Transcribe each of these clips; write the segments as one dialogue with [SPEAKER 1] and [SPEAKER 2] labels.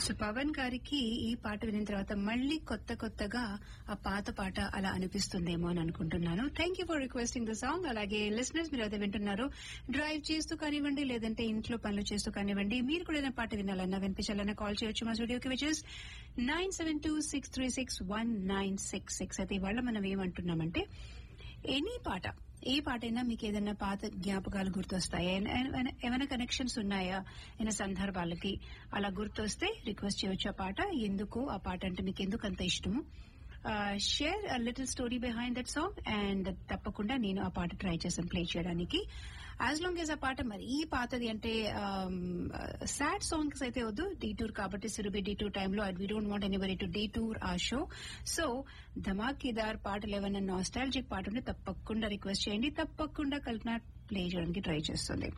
[SPEAKER 1] so Pawan గారికి ఈ పాట వినిన తర్వాత మళ్ళీ కొత్త కొత్తగా ఆ పాత పాట అలా అనిపిస్తుందేమో అని అనుకుంటున్నాను thank you for requesting the song అలాగే లిసనర్స్ మీరు అయితే వింటున్నారు డ్రైవ్ చేస్తూ కానివ్వండి లేదంటే ఇంట్లో పనులు చేస్తూ కానివ్వండి మీరు కూడా ఏదైనా పాట వినాలన్నా వినిపించాలన్నా కాల్ చేయొచ్చు మా స్టూడియోకి which is nine seven two six three six one nine six six అయితే ఇవాళ మనం ఏమంటున్నామంటే ఎనీ పాట ఏ పాటైనా మీకు ఏదైనా పాత జ్ఞాపకాలు గుర్తొస్తాయా ఏన- ఏన- ఏమైనా కనెక్షన్స్ ఉన్నాయా ఏమైనా సందర్భాలకి అలా గుర్తొస్తే రిక్వెస్ట్ చేయొచ్చు ఆ పాట ఎందుకు ఆ పాట అంటే మీకు ఎందుకు అంత ఇష్టము share little story behind that song and తప్పకుండా నేను ఆ పాట ట్రై చేశాను ప్లే చేయడానికి యాజ్ లాంగ్ యాజ్ ఆ పాట మరి ఈ పాతది అంటే సాడ్ సాంగ్స్ అయితే వద్దు డీ టూర్ కాబట్టి సిరుబి డీ టూర్ టైంలో we don't want anybody to detour ఆ షో సో ధమాకేదార్ పాటలు ఏమైనా నాస్టాలజిక్ పాట ఉంటే తప్పకుండా రిక్వెస్ట్ చేయండి తప్పకుండా కల్పన ప్లే చేయడానికి ట్రై చేస్తుంది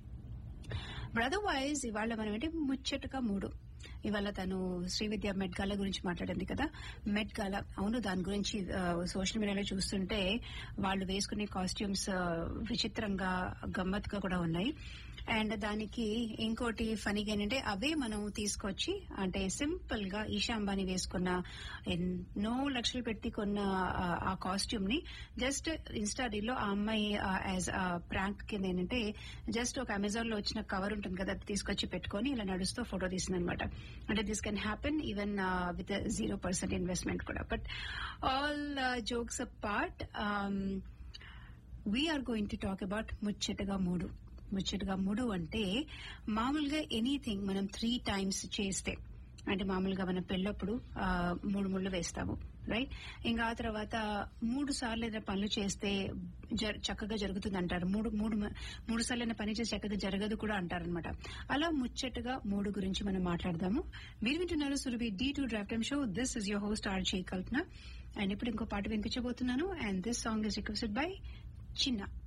[SPEAKER 1] బ్రదర్ వైజ్ ఇవాళ మనం ఏంటి ముచ్చటగా మూడు ఇవాళ తను శ్రీవిద్య మెట్ గాల గురించి మాట్లాడింది కదా మెట్ గాల అవును దాని గురించి సోషల్ మీడియాలో చూస్తుంటే వాళ్ళు వేసుకునే కాస్ట్యూమ్స్ విచిత్రంగా గమ్మత్తుగా కూడా ఉన్నాయి అండ్ దానికి ఇంకోటి ఫనీగా ఏంటంటే అవే మనం తీసుకొచ్చి అంటే సింపుల్ గా ఈషా అంబానీ వేసుకున్న ఎన్నో లక్షలు పెట్టి కొన్న ఆ- ఆ కాస్ట్యూమ్ ని జస్ట్ ఇన్స్టాడీలో ఆ అమ్మాయి యాజ్ ప్రాంక్ కింద ఏంటంటే జస్ట్ ఒక అమెజాన్ లో వచ్చిన కవర్ ఉంటుంది కదా అది తీసుకొచ్చి పెట్టుకొని ఇలా నడుస్తూ ఫోటో తీసింది అనమాట అంటే this can happen even with zero percent investment కూడా but all jokes part we are going to talk about ముచ్చటగా మూడు ముచ్చటగా మూడు అంటే మామూలుగా ఎనీథింగ్ మనం త్రీ టైమ్స్ చేస్తే అంటే మామూలుగా మనం పెళ్ళప్పుడు ఆ, మూడు ముళ్ళు వేస్తాము రైట్ ఇంకా ఆ తర్వాత మూడు సార్లు ఏదైనా పనులు చేస్తే జర- చక్కగా జరుగుతుంది అంటారు మూడు మూడు మ- మూడు సార్లు ఏదైనా పని చేసి చక్కగా జరగదు కూడా అంటారనమాట అలా ముచ్చటగా మూడు గురించి మనం మాట్లాడదాము మీరు వింటున్నారు Surabhi detour drive time show this is your host R Kalpana and ఇప్పుడు ఇంకో పాట వినిపించబోతున్నాను and this song is requested by చిన్న